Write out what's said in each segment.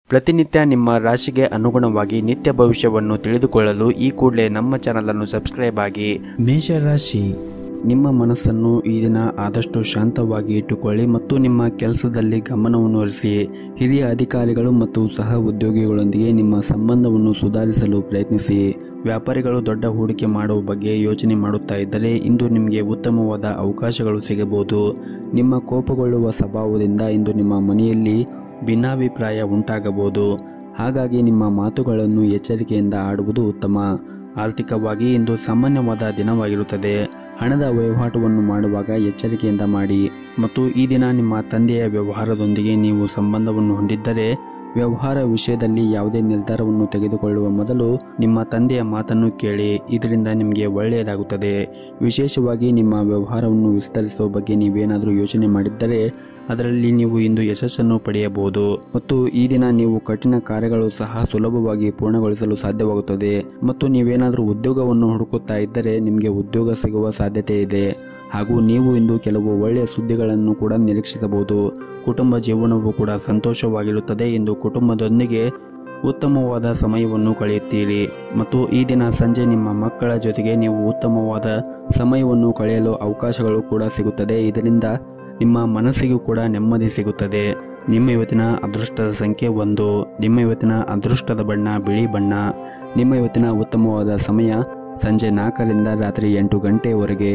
ಪ್ರತಿನಿತ್ಯ ನಿಮ್ಮ ರಾಶಿಗೆ ಅನುಗುಣವಾಗಿ ನಿತ್ಯ ಭವಿಷ್ಯವನ್ನು ತಿಳಿದುಕೊಳ್ಳಲು ಈ ಕೂಡಲೇ ನಮ್ಮ ಚಾನಲನ್ನು ಸಬ್ಸ್ಕ್ರೈಬ್ ಆಗಿ ಮೇಷರಾಶಿ ನಿಮ್ಮ ಮನಸ್ಸನ್ನು ಈ ದಿನ ಆದಷ್ಟು ಶಾಂತವಾಗಿ ಇಟ್ಟುಕೊಳ್ಳಿ ಮತ್ತು ನಿಮ್ಮ ಕೆಲಸದಲ್ಲಿ ಗಮನವನ್ನು ಹರಿಸಿ ಹಿರಿಯ ಅಧಿಕಾರಿಗಳು ಮತ್ತು ಸಹ ಉದ್ಯೋಗಿಗಳೊಂದಿಗೆ ನಿಮ್ಮ ಸಂಬಂಧವನ್ನು ಸುಧಾರಿಸಲು ಪ್ರಯತ್ನಿಸಿ ವ್ಯಾಪಾರಿಗಳು ದೊಡ್ಡ ಹೂಡಿಕೆ ಮಾಡುವ ಬಗ್ಗೆ ಯೋಚನೆ ಮಾಡುತ್ತಾ ಇದ್ದರೆ ಇಂದು ನಿಮಗೆ ಉತ್ತಮವಾದ ಅವಕಾಶಗಳು ಸಿಗಬಹುದು ನಿಮ್ಮ ಕೋಪಗೊಳ್ಳುವ ಸ್ವಭಾವದಿಂದ ಇಂದು ನಿಮ್ಮ ಮನೆಯಲ್ಲಿ ಭಿನ್ನಾಭಿಪ್ರಾಯ ಉಂಟಾಗಬಹುದು ಹಾಗಾಗಿ ನಿಮ್ಮ ಮಾತುಗಳನ್ನು ಎಚ್ಚರಿಕೆಯಿಂದ ಆಡುವುದು ಉತ್ತಮ ಆರ್ಥಿಕವಾಗಿ ಇಂದು ಸಾಮಾನ್ಯವಾದ ದಿನವಾಗಿರುತ್ತದೆ ಹಣದ ವಹಿವಾಟುವನ್ನು ಮಾಡುವಾಗ ಎಚ್ಚರಿಕೆಯಿಂದ ಮಾಡಿ ಮತ್ತು ಈ ದಿನ ನಿಮ್ಮ ತಂದೆಯ ವ್ಯವಹಾರದೊಂದಿಗೆ ನೀವು ಸಂಬಂಧವನ್ನು ಹೊಂದಿದ್ದರೆ ವ್ಯವಹಾರ ವಿಷಯದಲ್ಲಿ ಯಾವುದೇ ನಿರ್ಧಾರವನ್ನು ತೆಗೆದುಕೊಳ್ಳುವ ಮೊದಲು ನಿಮ್ಮ ತಂದೆಯ ಮಾತನ್ನು ಕೇಳಿ ಇದರಿಂದ ನಿಮಗೆ ಒಳ್ಳೆಯದಾಗುತ್ತದೆ ವಿಶೇಷವಾಗಿ ನಿಮ್ಮ ವ್ಯವಹಾರವನ್ನು ವಿಸ್ತರಿಸುವ ಬಗ್ಗೆ ನೀವೇನಾದರೂ ಯೋಚನೆ ಮಾಡಿದ್ದರೆ ಅದರಲ್ಲಿ ನೀವು ಇಂದು ಯಶಸ್ಸನ್ನು ಪಡೆಯಬಹುದು ಮತ್ತು ಈ ದಿನ ನೀವು ಕಠಿಣ ಕಾರ್ಯಗಳು ಸಹ ಸುಲಭವಾಗಿ ಪೂರ್ಣಗೊಳಿಸಲು ಸಾಧ್ಯವಾಗುತ್ತದೆ ಮತ್ತು ನೀವೇನಾದರೂ ಉದ್ಯೋಗವನ್ನು ಹುಡುಕುತ್ತಾ ಇದ್ದರೆ ನಿಮಗೆ ಉದ್ಯೋಗ ಸಿಗುವ ಸಾಧ್ಯತೆ ಇದೆ ಹಾಗೂ ನೀವು ಇಂದು ಕೆಲವು ಒಳ್ಳೆಯ ಸುದ್ದಿಗಳನ್ನು ಕೂಡ ನಿರೀಕ್ಷಿಸಬಹುದು ಕುಟುಂಬ ಜೀವನವು ಕೂಡ ಸಂತೋಷವಾಗಿರುತ್ತದೆ ಎಂದು ಕುಟುಂಬದೊಂದಿಗೆ ಉತ್ತಮವಾದ ಸಮಯವನ್ನು ಕಳೆಯುತ್ತೀರಿ ಮತ್ತು ಈ ದಿನ ಸಂಜೆ ನಿಮ್ಮ ಮಕ್ಕಳ ಜೊತೆಗೆ ನೀವು ಉತ್ತಮವಾದ ಸಮಯವನ್ನು ಕಳೆಯಲು ಅವಕಾಶಗಳು ಕೂಡ ಸಿಗುತ್ತದೆ ಇದರಿಂದ ನಿಮ್ಮ ಮನಸ್ಸಿಗೂ ಕೂಡ ನೆಮ್ಮದಿ ಸಿಗುತ್ತದೆ ನಿಮ್ಮ ಇವತ್ತಿನ ಅದೃಷ್ಟದ ಸಂಖ್ಯೆ ಒಂದು ನಿಮ್ಮ ಇವತ್ತಿನ ಅದೃಷ್ಟದ ಬಣ್ಣ ಬಿಳಿ ಬಣ್ಣ ನಿಮ್ಮ ಇವತ್ತಿನ ಉತ್ತಮವಾದ ಸಮಯ ಸಂಜೆ ನಾಲ್ಕರಿಂದ ರಾತ್ರಿ ಎಂಟು ಗಂಟೆಯವರೆಗೆ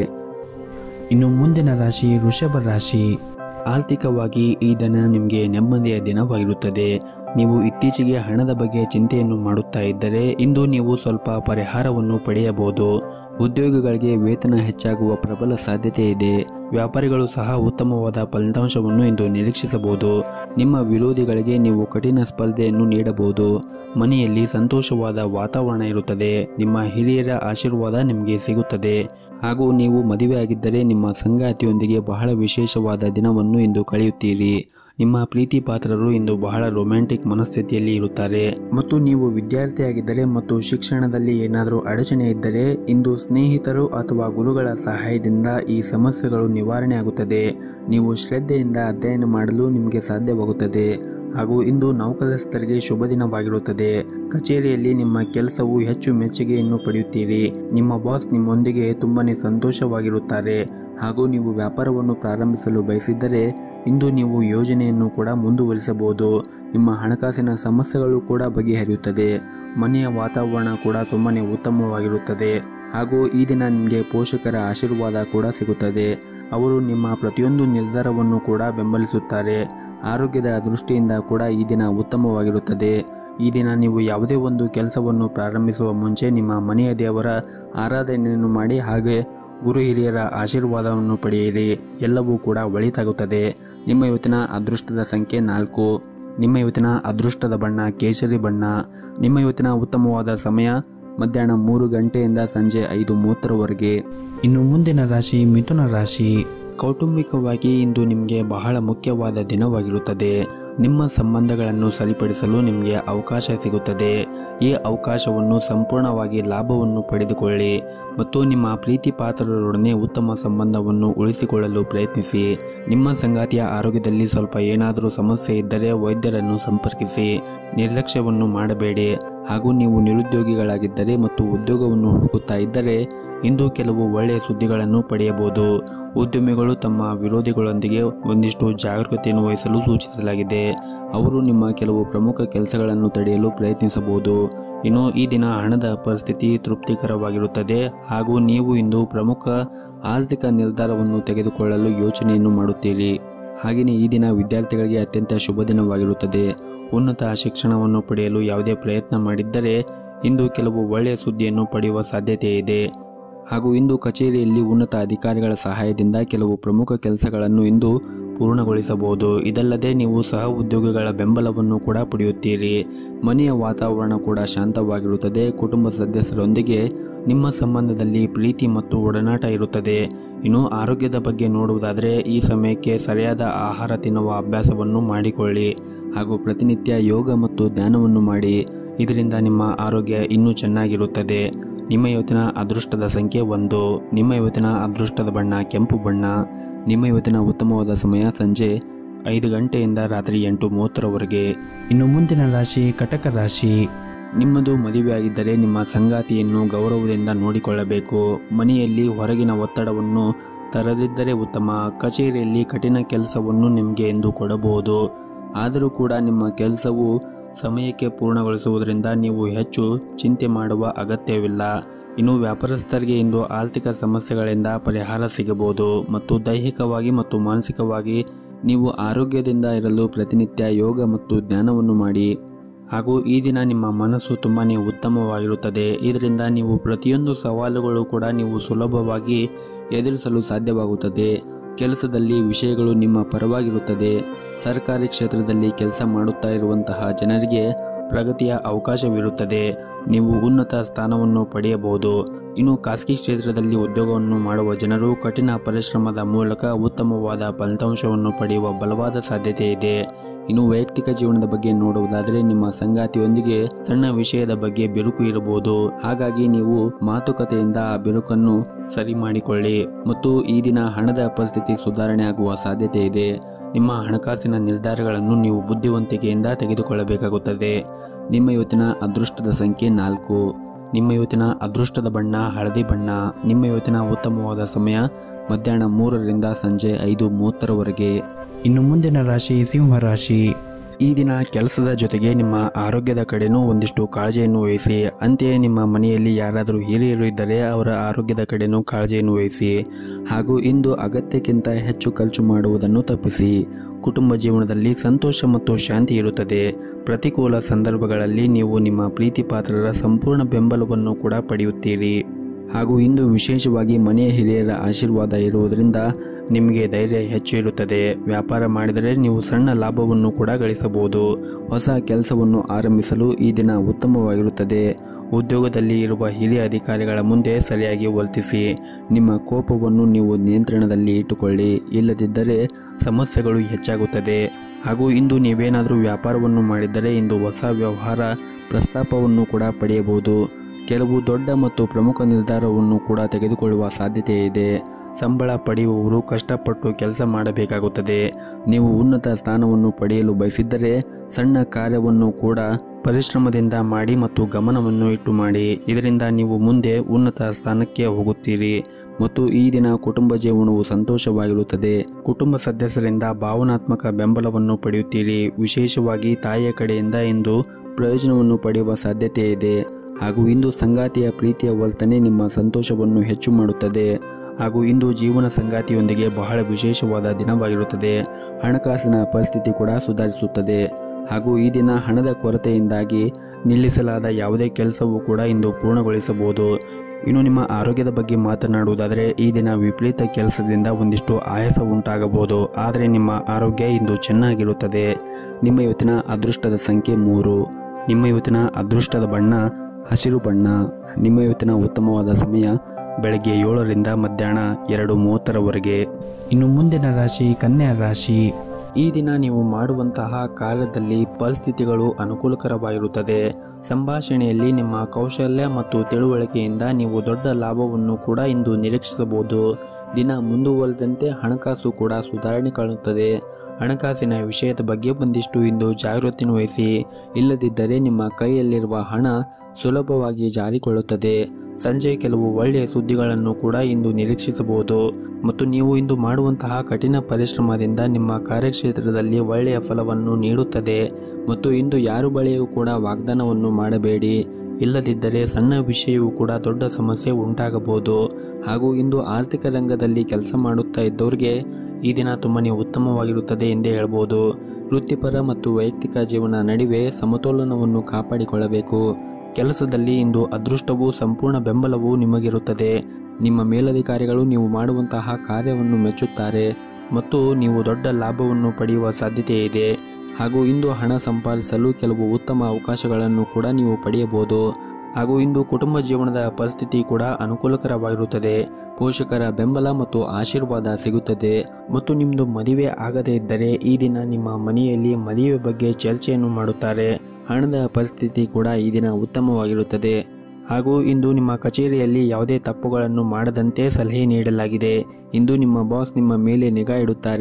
ಇನ್ನು ಮುಂದಿನ ರಾಶಿ ವೃಷಭ ರಾಶಿ ಆರ್ಥಿಕವಾಗಿ ಈ ದಿನ ನಿಮಗೆ ನೆಮ್ಮದಿಯ ದಿನವಾಗಿರುತ್ತದೆ ನೀವು ಇತ್ತೀಚೆಗೆ ಹಣದ ಬಗ್ಗೆ ಚಿಂತೆಯನ್ನು ಮಾಡುತ್ತಾ ಇದ್ದರೆ ಇಂದು ನೀವು ಸ್ವಲ್ಪ ಪರಿಹಾರವನ್ನು ಪಡೆಯಬಹುದು ಉದ್ಯೋಗಿಗಳಿಗೆ ವೇತನ ಹೆಚ್ಚಾಗುವ ಪ್ರಬಲ ಸಾಧ್ಯತೆ ಇದೆ ವ್ಯಾಪಾರಿಗಳು ಸಹ ಉತ್ತಮವಾದ ಫಲಿತಾಂಶವನ್ನು ಇಂದು ನಿರೀಕ್ಷಿಸಬಹುದು ನಿಮ್ಮ ವಿರೋಧಿಗಳಿಗೆ ನೀವು ಕಠಿಣ ಸ್ಪರ್ಧೆಯನ್ನು ನೀಡಬಹುದು ಮನೆಯಲ್ಲಿ ಸಂತೋಷವಾದ ವಾತಾವರಣ ಇರುತ್ತದೆ ನಿಮ್ಮ ಹಿರಿಯರ ಆಶೀರ್ವಾದ ನಿಮಗೆ ಸಿಗುತ್ತದೆ ಹಾಗೂ ನೀವು ಮದುವೆಯಾಗಿದ್ದರೆ ನಿಮ್ಮ ಸಂಗಾತಿಯೊಂದಿಗೆ ಬಹಳ ವಿಶೇಷವಾದ ದಿನವನ್ನು ಇಂದು ಕಳೆಯುತ್ತೀರಿ ನಿಮ್ಮ ಪ್ರೀತಿ ಪಾತ್ರರು ಇಂದು ಬಹಳ ರೊಮ್ಯಾಂಟಿಕ್ ಮನಸ್ಥಿತಿಯಲ್ಲಿ ಇರುತ್ತಾರೆ ಮತ್ತು ನೀವು ವಿದ್ಯಾರ್ಥಿಯಾಗಿದ್ದರೆ ಮತ್ತು ಶಿಕ್ಷಣದಲ್ಲಿ ಏನಾದರೂ ಅಡಚಣೆ ಇದ್ದರೆ ಇಂದು ಸ್ನೇಹಿತರು ಅಥವಾ ಗುರುಗಳ ಸಹಾಯದಿಂದ ಈ ಸಮಸ್ಯೆಗಳು ನಿವಾರಣೆ ಆಗುತ್ತದೆ ನೀವು ಶ್ರದ್ಧೆಯಿಂದ ಅಧ್ಯಯನ ಮಾಡಲು ನಿಮಗೆ ಸಾಧ್ಯವಾಗುತ್ತದೆ ಹಾಗೂ ಇಂದು ನೌಕರಸ್ಥರಿಗೆ ಶುಭ ದಿನವಾಗಿರುತ್ತದೆ ಕಚೇರಿಯಲ್ಲಿ ನಿಮ್ಮ ಕೆಲಸವು ಹೆಚ್ಚು ಮೆಚ್ಚುಗೆಯನ್ನು ಪಡೆಯುತ್ತೀರಿ ನಿಮ್ಮ ಬಾಸ್ ನಿಮ್ಮೊಂದಿಗೆ ತುಂಬಾನೇ ಸಂತೋಷವಾಗಿರುತ್ತಾರೆ ಹಾಗೂ ನೀವು ವ್ಯಾಪಾರವನ್ನು ಪ್ರಾರಂಭಿಸಲು ಬಯಸಿದ್ದರೆ ಇಂದು ನೀವು ಯೋಜನೆಯನ್ನು ಕೂಡ ಮುಂದುವರಿಸಬಹುದು ನಿಮ್ಮ ಹಣಕಾಸಿನ ಸಮಸ್ಯೆಗಳು ಕೂಡ ಬಗೆಹರಿಯುತ್ತದೆ ಮನೆಯ ವಾತಾವರಣ ಕೂಡ ತುಂಬಾನೇ ಉತ್ತಮವಾಗಿರುತ್ತದೆ ಹಾಗೂ ಈ ದಿನ ನಿಮಗೆ ಪೋಷಕರ ಆಶೀರ್ವಾದ ಕೂಡ ಸಿಗುತ್ತದೆ ಅವರು ನಿಮ್ಮ ಪ್ರತಿಯೊಂದು ನಿರ್ಧಾರವನ್ನು ಕೂಡ ಬೆಂಬಲಿಸುತ್ತಾರೆ ಆರೋಗ್ಯದ ದೃಷ್ಟಿಯಿಂದ ಕೂಡ ಈ ದಿನ ಉತ್ತಮವಾಗಿರುತ್ತದೆ ಈ ದಿನ ನೀವು ಯಾವುದೇ ಒಂದು ಕೆಲಸವನ್ನು ಪ್ರಾರಂಭಿಸುವ ಮುಂಚೆ ನಿಮ್ಮ ಮನೆಯ ದೇವರ ಆರಾಧನೆಯನ್ನು ಮಾಡಿ ಹಾಗೆ ಗುರು ಹಿರಿಯರ ಆಶೀರ್ವಾದವನ್ನು ಪಡೆಯಿರಿ ಎಲ್ಲವೂ ಕೂಡ ಒಳಿತಾಗುತ್ತದೆ ನಿಮ್ಮ ಇವತ್ತಿನ ಅದೃಷ್ಟದ ಸಂಖ್ಯೆ ನಾಲ್ಕು ನಿಮ್ಮ ಇವತ್ತಿನ ಅದೃಷ್ಟದ ಬಣ್ಣ ಕೇಸರಿ ಬಣ್ಣ ನಿಮ್ಮ ಇವತ್ತಿನ ಉತ್ತಮವಾದ ಸಮಯ ಮಧ್ಯಾಹ್ನ ಮೂರು ಗಂಟೆಯಿಂದ ಸಂಜೆ ಐದು ಮೂವತ್ತರವರೆಗೆ ಇನ್ನು ಮುಂದಿನ ರಾಶಿ ಮಿಥುನ ರಾಶಿ ಕೌಟುಂಬಿಕವಾಗಿ ಇಂದು ನಿಮಗೆ ಬಹಳ ಮುಖ್ಯವಾದ ದಿನವಾಗಿರುತ್ತದೆ ನಿಮ್ಮ ಸಂಬಂಧಗಳನ್ನು ಸರಿಪಡಿಸಲು ನಿಮಗೆ ಅವಕಾಶ ಸಿಗುತ್ತದೆ ಈ ಅವಕಾಶವನ್ನು ಸಂಪೂರ್ಣವಾಗಿ ಲಾಭವನ್ನು ಪಡೆದುಕೊಳ್ಳಿ ಮತ್ತು ನಿಮ್ಮ ಪ್ರೀತಿ ಪಾತ್ರರೊಡನೆ ಉತ್ತಮ ಸಂಬಂಧವನ್ನು ಉಳಿಸಿಕೊಳ್ಳಲು ಪ್ರಯತ್ನಿಸಿ ನಿಮ್ಮ ಸಂಗಾತಿಯ ಆರೋಗ್ಯದಲ್ಲಿ ಸ್ವಲ್ಪ ಏನಾದರೂ ಸಮಸ್ಯೆ ಇದ್ದರೆ ವೈದ್ಯರನ್ನು ಸಂಪರ್ಕಿಸಿ ನಿರ್ಲಕ್ಷ್ಯವನ್ನು ಮಾಡಬೇಡಿ ಹಾಗೂ ನೀವು ನಿರುದ್ಯೋಗಿಗಳಾಗಿದ್ದರೆ ಮತ್ತು ಉದ್ಯೋಗವನ್ನು ಹುಡುಕುತ್ತಾ ಇದ್ದರೆ ಇಂದು ಕೆಲವು ಒಳ್ಳೆಯ ಸುದ್ದಿಗಳನ್ನು ಪಡೆಯಬಹುದು ಉದ್ಯಮಿಗಳು ತಮ್ಮ ವಿರೋಧಿಗಳೊಂದಿಗೆ ಒಂದಿಷ್ಟು ಜಾಗರೂಕತೆಯನ್ನು ವಹಿಸಲು ಸೂಚಿಸಲಾಗಿದೆ ಅವರು ನಿಮ್ಮ ಕೆಲವು ಪ್ರಮುಖ ಕೆಲಸಗಳನ್ನು ತಡೆಯಲು ಪ್ರಯತ್ನಿಸಬಹುದು ಇನ್ನು ಈ ದಿನ ಹಣದ ಪರಿಸ್ಥಿತಿ ತೃಪ್ತಿಕರವಾಗಿರುತ್ತದೆ ಹಾಗೂ ನೀವು ಇಂದು ಪ್ರಮುಖ ಆರ್ಥಿಕ ನಿರ್ಧಾರವನ್ನು ತೆಗೆದುಕೊಳ್ಳಲು ಯೋಚನೆಯನ್ನು ಮಾಡುತ್ತೀರಿ ಹಾಗೆಯೇ ಈ ದಿನ ವಿದ್ಯಾರ್ಥಿಗಳಿಗೆ ಅತ್ಯಂತ ಶುಭ ದಿನವಾಗಿರುತ್ತದೆ ಉನ್ನತ ಶಿಕ್ಷಣವನ್ನು ಪಡೆಯಲು ಯಾವುದೇ ಪ್ರಯತ್ನ ಮಾಡಿದ್ದರೆ ಇಂದು ಕೆಲವು ಒಳ್ಳೆಯ ಸುದ್ದಿಯನ್ನು ಪಡೆಯುವ ಸಾಧ್ಯತೆ ಇದೆ ಹಾಗೂ ಇಂದು ಕಚೇರಿಯಲ್ಲಿ ಉನ್ನತ ಅಧಿಕಾರಿಗಳ ಸಹಾಯದಿಂದ ಕೆಲವು ಪ್ರಮುಖ ಕೆಲಸಗಳನ್ನು ಇಂದು ಪೂರ್ಣಗೊಳಿಸಬಹುದು ಇದಲ್ಲದೆ ನೀವು ಸಹ ಉದ್ಯೋಗಿಗಳ ಬೆಂಬಲವನ್ನು ಕೂಡ ಪಡೆಯುತ್ತೀರಿ ಮನೆಯ ವಾತಾವರಣ ಕೂಡ ಶಾಂತವಾಗಿರುತ್ತದೆ ಕುಟುಂಬ ಸದಸ್ಯರೊಂದಿಗೆ ನಿಮ್ಮ ಸಂಬಂಧದಲ್ಲಿ ಪ್ರೀತಿ ಮತ್ತು ಒಡನಾಟ ಇರುತ್ತದೆ ಇನ್ನು ಆರೋಗ್ಯದ ಬಗ್ಗೆ ನೋಡುವುದಾದರೆ ಈ ಸಮಯಕ್ಕೆ ಸರಿಯಾದ ಆಹಾರ ತಿನ್ನುವ ಅಭ್ಯಾಸವನ್ನು ಮಾಡಿಕೊಳ್ಳಿ ಹಾಗೂ ಪ್ರತಿನಿತ್ಯ ಯೋಗ ಮತ್ತು ಧ್ಯಾನವನ್ನು ಮಾಡಿ ಇದರಿಂದ ನಿಮ್ಮ ಆರೋಗ್ಯ ಇನ್ನೂ ಚೆನ್ನಾಗಿರುತ್ತದೆ ನಿಮ್ಮ ಇವತ್ತಿನ ಅದೃಷ್ಟದ ಸಂಖ್ಯೆ ಒಂದು ನಿಮ್ಮ ಇವತ್ತಿನ ಅದೃಷ್ಟದ ಬಣ್ಣ ಕೆಂಪು ಬಣ್ಣ ನಿಮ್ಮ ಇವತ್ತಿನ ಉತ್ತಮವಾದ ಸಮಯ ಸಂಜೆ ಐದು ಗಂಟೆಯಿಂದ ರಾತ್ರಿ ಎಂಟು ಮೂವತ್ತರವರೆಗೆ ಇನ್ನು ಮುಂದಿನ ರಾಶಿ ಕಟಕ ರಾಶಿ ನಿಮ್ಮದು ಮದುವೆಯಾಗಿದ್ದರೆ ನಿಮ್ಮ ಸಂಗಾತಿಯನ್ನು ಗೌರವದಿಂದ ನೋಡಿಕೊಳ್ಳಬೇಕು ಮನೆಯಲ್ಲಿ ಹೊರಗಿನ ಒತ್ತಡವನ್ನು ತರದಿದ್ದರೆ ಉತ್ತಮ ಕಚೇರಿಯಲ್ಲಿ ಕಠಿಣ ಕೆಲಸವನ್ನು ನಿಮಗೆ ಎಂದು ಕೊಡಬಹುದು ಆದರೂ ಕೂಡ ನಿಮ್ಮ ಕೆಲಸವು ಸಮಯಕ್ಕೆ ಪೂರ್ಣಗೊಳಿಸುವುದರಿಂದ ನೀವು ಹೆಚ್ಚು ಚಿಂತೆ ಮಾಡುವ ಅಗತ್ಯವಿಲ್ಲ ಇನ್ನು ವ್ಯಾಪಾರಸ್ಥರಿಗೆ ಇಂದು ಆರ್ಥಿಕ ಸಮಸ್ಯೆಗಳಿಂದ ಪರಿಹಾರ ಸಿಗಬಹುದು ಮತ್ತು ದೈಹಿಕವಾಗಿ ಮತ್ತು ಮಾನಸಿಕವಾಗಿ ನೀವು ಆರೋಗ್ಯದಿಂದ ಇರಲು ಪ್ರತಿನಿತ್ಯ ಯೋಗ ಮತ್ತು ಧ್ಯಾನವನ್ನು ಮಾಡಿ ಹಾಗೂ ಈ ದಿನ ನಿಮ್ಮ ಮನಸ್ಸು ತುಂಬಾ ಉತ್ತಮವಾಗಿರುತ್ತದೆ ಇದರಿಂದ ನೀವು ಪ್ರತಿಯೊಂದು ಸವಾಲುಗಳು ಕೂಡ ನೀವು ಸುಲಭವಾಗಿ ಎದುರಿಸಲು ಸಾಧ್ಯವಾಗುತ್ತದೆ ಕೆಲಸದಲ್ಲಿ ವಿಷಯಗಳು ನಿಮ್ಮ ಪರವಾಗಿರುತ್ತದೆ ಸರ್ಕಾರಿ ಕ್ಷೇತ್ರದಲ್ಲಿ ಕೆಲಸ ಮಾಡುತ್ತಾ ಇರುವಂತಹ ಜನರಿಗೆ ಪ್ರಗತಿಯ ಅವಕಾಶವಿರುತ್ತದೆ ನೀವು ಉನ್ನತ ಸ್ಥಾನವನ್ನು ಪಡೆಯಬಹುದು ಇನ್ನು ಖಾಸಗಿ ಕ್ಷೇತ್ರದಲ್ಲಿ ಉದ್ಯೋಗವನ್ನು ಮಾಡುವ ಜನರು ಕಠಿಣ ಪರಿಶ್ರಮದ ಮೂಲಕ ಉತ್ತಮವಾದ ಫಲಿತಾಂಶವನ್ನು ಪಡೆಯುವ ಬಲವಾದ ಸಾಧ್ಯತೆ ಇದೆ ಇನ್ನು ವೈಯಕ್ತಿಕ ಜೀವನದ ಬಗ್ಗೆ ನೋಡುವುದಾದರೆ ನಿಮ್ಮ ಸಂಗಾತಿಯೊಂದಿಗೆ ಸಣ್ಣ ವಿಷಯದ ಬಗ್ಗೆ ಬಿರುಕು ಇರಬಹುದು ಹಾಗಾಗಿ ನೀವು ಮಾತುಕತೆಯಿಂದ ಆ ಬಿರುಕನ್ನು ಸರಿ ಮಾಡಿಕೊಳ್ಳಿ ಮತ್ತು ಈ ದಿನ ಹಣದ ಪರಿಸ್ಥಿತಿ ಸುಧಾರಣೆ ಆಗುವ ಸಾಧ್ಯತೆ ಇದೆ ನಿಮ್ಮ ಹಣಕಾಸಿನ ನಿರ್ಧಾರಗಳನ್ನು ನೀವು ಬುದ್ಧಿವಂತಿಕೆಯಿಂದ ತೆಗೆದುಕೊಳ್ಳಬೇಕಾಗುತ್ತದೆ ನಿಮ್ಮ ಇವತ್ತಿನ ಅದೃಷ್ಟದ ಸಂಖ್ಯೆ ನಾಲ್ಕು ನಿಮ್ಮ ಇವತ್ತಿನ ಅದೃಷ್ಟದ ಬಣ್ಣ ಹಳದಿ ಬಣ್ಣ ನಿಮ್ಮ ಇವತ್ತಿನ ಉತ್ತಮವಾದ ಸಮಯ ಮಧ್ಯಾಹ್ನ ಮೂರರಿಂದ ಸಂಜೆ ಐದು ಮೂವತ್ತರವರೆಗೆ ಇನ್ನು ಮುಂದಿನ ರಾಶಿ ಸಿಂಹ ರಾಶಿ ಈ ದಿನ ಕೆಲಸದ ಜೊತೆಗೆ ನಿಮ್ಮ ಆರೋಗ್ಯದ ಕಡೆನೂ ಒಂದಿಷ್ಟು ಕಾಳಜಿಯನ್ನು ವಹಿಸಿ ಅಂತೆಯೇ ನಿಮ್ಮ ಮನೆಯಲ್ಲಿ ಯಾರಾದರೂ ಹಿರಿಯರು ಇದ್ದರೆ ಅವರ ಆರೋಗ್ಯದ ಕಡೆನೂ ಕಾಳಜಿಯನ್ನು ವಹಿಸಿ ಹಾಗೂ ಇಂದು ಅಗತ್ಯಕ್ಕಿಂತ ಹೆಚ್ಚು ಖರ್ಚು ಮಾಡುವುದನ್ನು ತಪ್ಪಿಸಿ ಕುಟುಂಬ ಜೀವನದಲ್ಲಿ ಸಂತೋಷ ಮತ್ತು ಶಾಂತಿ ಇರುತ್ತದೆ ಪ್ರತಿಕೂಲ ಸಂದರ್ಭಗಳಲ್ಲಿ ನೀವು ನಿಮ್ಮ ಪ್ರೀತಿ ಪಾತ್ರರ ಸಂಪೂರ್ಣ ಬೆಂಬಲವನ್ನು ಕೂಡ ಪಡೆಯುತ್ತೀರಿ ಹಾಗೂ ಇಂದು ವಿಶೇಷವಾಗಿ ಮನೆಯ ಹಿರಿಯರ ಆಶೀರ್ವಾದ ಇರುವುದರಿಂದ ನಿಮಗೆ ಧೈರ್ಯ ಹೆಚ್ಚು ಇರುತ್ತದೆ ವ್ಯಾಪಾರ ಮಾಡಿದರೆ ನೀವು ಸಣ್ಣ ಲಾಭವನ್ನು ಕೂಡ ಗಳಿಸಬಹುದು ಹೊಸ ಕೆಲಸವನ್ನು ಆರಂಭಿಸಲು ಈ ದಿನ ಉತ್ತಮವಾಗಿರುತ್ತದೆ ಉದ್ಯೋಗದಲ್ಲಿ ಇರುವ ಹಿರಿಯ ಅಧಿಕಾರಿಗಳ ಮುಂದೆ ಸರಿಯಾಗಿ ವರ್ತಿಸಿ ನಿಮ್ಮ ಕೋಪವನ್ನು ನೀವು ನಿಯಂತ್ರಣದಲ್ಲಿ ಇಟ್ಟುಕೊಳ್ಳಿ ಇಲ್ಲದಿದ್ದರೆ ಸಮಸ್ಯೆಗಳು ಹೆಚ್ಚಾಗುತ್ತದೆ ಹಾಗೂ ಇಂದು ನೀವೇನಾದರೂ ವ್ಯಾಪಾರವನ್ನು ಮಾಡಿದ್ದರೆ ಇಂದು ಹೊಸ ವ್ಯವಹಾರ ಪ್ರಸ್ತಾಪವನ್ನು ಕೂಡ ಪಡೆಯಬಹುದು ಕೆಲವು ದೊಡ್ಡ ಮತ್ತು ಪ್ರಮುಖ ನಿರ್ಧಾರವನ್ನು ಕೂಡ ತೆಗೆದುಕೊಳ್ಳುವ ಸಾಧ್ಯತೆ ಇದೆ ಸಂಬಳ ಪಡೆಯುವವರು ಕಷ್ಟಪಟ್ಟು ಕೆಲಸ ಮಾಡಬೇಕಾಗುತ್ತದೆ ನೀವು ಉನ್ನತ ಸ್ಥಾನವನ್ನು ಪಡೆಯಲು ಬಯಸಿದ್ದರೆ ಸಣ್ಣ ಕಾರ್ಯವನ್ನು ಕೂಡ ಪರಿಶ್ರಮದಿಂದ ಮಾಡಿ ಮತ್ತು ಗಮನವನ್ನು ಇಟ್ಟು ಮಾಡಿ ಇದರಿಂದ ನೀವು ಮುಂದೆ ಉನ್ನತ ಸ್ಥಾನಕ್ಕೆ ಹೋಗುತ್ತೀರಿ ಮತ್ತು ಈ ದಿನ ಕುಟುಂಬ ಜೀವನವು ಸಂತೋಷವಾಗಿರುತ್ತದೆ ಕುಟುಂಬ ಸದಸ್ಯರಿಂದ ಭಾವನಾತ್ಮಕ ಬೆಂಬಲವನ್ನು ಪಡೆಯುತ್ತೀರಿ ವಿಶೇಷವಾಗಿ ತಾಯಿಯ ಕಡೆಯಿಂದ ಇಂದು ಪ್ರಯೋಜನವನ್ನು ಪಡೆಯುವ ಸಾಧ್ಯತೆ ಇದೆ ಹಾಗೂ ಇಂದು ಸಂಗಾತಿಯ ಪ್ರೀತಿಯ ವರ್ತನೆ ನಿಮ್ಮ ಸಂತೋಷವನ್ನು ಹೆಚ್ಚು ಮಾಡುತ್ತದೆ ಹಾಗೂ ಇಂದು ಜೀವನ ಸಂಗಾತಿಯೊಂದಿಗೆ ಬಹಳ ವಿಶೇಷವಾದ ದಿನವಾಗಿರುತ್ತದೆ ಹಣಕಾಸಿನ ಪರಿಸ್ಥಿತಿ ಕೂಡ ಸುಧಾರಿಸುತ್ತದೆ ಹಾಗೂ ಈ ದಿನ ಹಣದ ಕೊರತೆಯಿಂದಾಗಿ ನಿಲ್ಲಿಸಲಾದ ಯಾವುದೇ ಕೆಲಸವೂ ಕೂಡ ಇಂದು ಪೂರ್ಣಗೊಳಿಸಬಹುದು ಇನ್ನು ನಿಮ್ಮ ಆರೋಗ್ಯದ ಬಗ್ಗೆ ಮಾತನಾಡುವುದಾದರೆ ಈ ದಿನ ವಿಪರೀತ ಕೆಲಸದಿಂದ ಒಂದಿಷ್ಟು ಆಯಾಸ ಉಂಟಾಗಬಹುದು ಆದರೆ ನಿಮ್ಮ ಆರೋಗ್ಯ ಇಂದು ಚೆನ್ನಾಗಿರುತ್ತದೆ ನಿಮ್ಮ ಇವತ್ತಿನ ಅದೃಷ್ಟದ ಸಂಖ್ಯೆ ಮೂರು ನಿಮ್ಮ ಇವತ್ತಿನ ಅದೃಷ್ಟದ ಬಣ್ಣ ಹಸಿರು ಬಣ್ಣ ನಿಮ್ಮ ಇವತ್ತಿನ ಉತ್ತಮವಾದ ಸಮಯ ಬೆಳಗ್ಗೆ ಏಳರಿಂದ ಮಧ್ಯಾಹ್ನ ಎರಡು ಮೂವತ್ತರವರೆಗೆ ಇನ್ನು ಮುಂದಿನ ರಾಶಿ ಕನ್ಯಾ ರಾಶಿ ಈ ದಿನ ನೀವು ಮಾಡುವಂತಹ ಕಾರ್ಯದಲ್ಲಿ ಪರಿಸ್ಥಿತಿಗಳು ಅನುಕೂಲಕರವಾಗಿರುತ್ತದೆ ಸಂಭಾಷಣೆಯಲ್ಲಿ ನಿಮ್ಮ ಕೌಶಲ್ಯ ಮತ್ತು ತಿಳುವಳಿಕೆಯಿಂದ ನೀವು ದೊಡ್ಡ ಲಾಭವನ್ನು ಕೂಡ ಇಂದು ನಿರೀಕ್ಷಿಸಬಹುದು ದಿನ ಮುಂದುವರೆದಂತೆ ಹಣಕಾಸು ಕೂಡ ಸುಧಾರಣೆ ಕಾಣುತ್ತದೆ ಹಣಕಾಸಿನ ವಿಷಯದ ಬಗ್ಗೆ ಒಂದಿಷ್ಟು ಇಂದು ಜಾಗೃತಿ ವಹಿಸಿ ಇಲ್ಲದಿದ್ದರೆ ನಿಮ್ಮ ಕೈಯಲ್ಲಿರುವ ಹಣ ಸುಲಭವಾಗಿ ಜಾರಿಕೊಳ್ಳುತ್ತದೆ ಸಂಜೆ ಕೆಲವು ಒಳ್ಳೆಯ ಸುದ್ದಿಗಳನ್ನು ಕೂಡ ಇಂದು ನಿರೀಕ್ಷಿಸಬಹುದು ಮತ್ತು ನೀವು ಇಂದು ಮಾಡುವಂತಹ ಕಠಿಣ ಪರಿಶ್ರಮದಿಂದ ನಿಮ್ಮ ಕಾರ್ಯಕ್ಷೇತ್ರದಲ್ಲಿ ಒಳ್ಳೆಯ ಫಲವನ್ನು ನೀಡುತ್ತದೆ ಮತ್ತು ಇಂದು ಯಾರು ಬಳಿಯೂ ಕೂಡ ವಾಗ್ದಾನವನ್ನು ಮಾಡಬೇಡಿ ಇಲ್ಲದಿದ್ದರೆ ಸಣ್ಣ ವಿಷಯವೂ ಕೂಡ ದೊಡ್ಡ ಸಮಸ್ಯೆ ಉಂಟಾಗಬಹುದು ಹಾಗೂ ಇಂದು ಆರ್ಥಿಕ ರಂಗದಲ್ಲಿ ಕೆಲಸ ಮಾಡುತ್ತಾ ಇದ್ದವರಿಗೆ ಈ ದಿನ ತುಂಬಾ ಉತ್ತಮವಾಗಿರುತ್ತದೆ ಎಂದೇ ಹೇಳ್ಬೋದು ವೃತ್ತಿಪರ ಮತ್ತು ವೈಯಕ್ತಿಕ ಜೀವನ ನಡುವೆ ಸಮತೋಲನವನ್ನು ಕಾಪಾಡಿಕೊಳ್ಳಬೇಕು ಕೆಲಸದಲ್ಲಿ ಇಂದು ಅದೃಷ್ಟವು ಸಂಪೂರ್ಣ ಬೆಂಬಲವು ನಿಮಗಿರುತ್ತದೆ ನಿಮ್ಮ ಮೇಲಧಿಕಾರಿಗಳು ನೀವು ಮಾಡುವಂತಹ ಕಾರ್ಯವನ್ನು ಮೆಚ್ಚುತ್ತಾರೆ ಮತ್ತು ನೀವು ದೊಡ್ಡ ಲಾಭವನ್ನು ಪಡೆಯುವ ಸಾಧ್ಯತೆ ಇದೆ ಹಾಗೂ ಇಂದು ಹಣ ಸಂಪಾದಿಸಲು ಕೆಲವು ಉತ್ತಮ ಅವಕಾಶಗಳನ್ನು ಕೂಡ ನೀವು ಪಡೆಯಬಹುದು ಹಾಗೂ ಇಂದು ಕುಟುಂಬ ಜೀವನದ ಪರಿಸ್ಥಿತಿ ಕೂಡ ಅನುಕೂಲಕರವಾಗಿರುತ್ತದೆ ಪೋಷಕರ ಬೆಂಬಲ ಮತ್ತು ಆಶೀರ್ವಾದ ಸಿಗುತ್ತದೆ ಮತ್ತು ನಿಮ್ಮದು ಮದುವೆ ಆಗದೇ ಇದ್ದರೆ ಈ ದಿನ ನಿಮ್ಮ ಮನೆಯಲ್ಲಿ ಮದುವೆ ಬಗ್ಗೆ ಚರ್ಚೆಯನ್ನು ಮಾಡುತ್ತಾರೆ ಹಣದ ಪರಿಸ್ಥಿತಿ ಕೂಡ ಈ ದಿನ ಉತ್ತಮವಾಗಿರುತ್ತದೆ ಹಾಗೂ ಇಂದು ನಿಮ್ಮ ಕಚೇರಿಯಲ್ಲಿ ಯಾವುದೇ ತಪ್ಪುಗಳನ್ನು ಮಾಡದಂತೆ ಸಲಹೆ ನೀಡಲಾಗಿದೆ ಇಂದು ನಿಮ್ಮ ಬಾಸ್ ನಿಮ್ಮ ಮೇಲೆ ನಿಗಾ ಇಡುತ್ತಾರೆ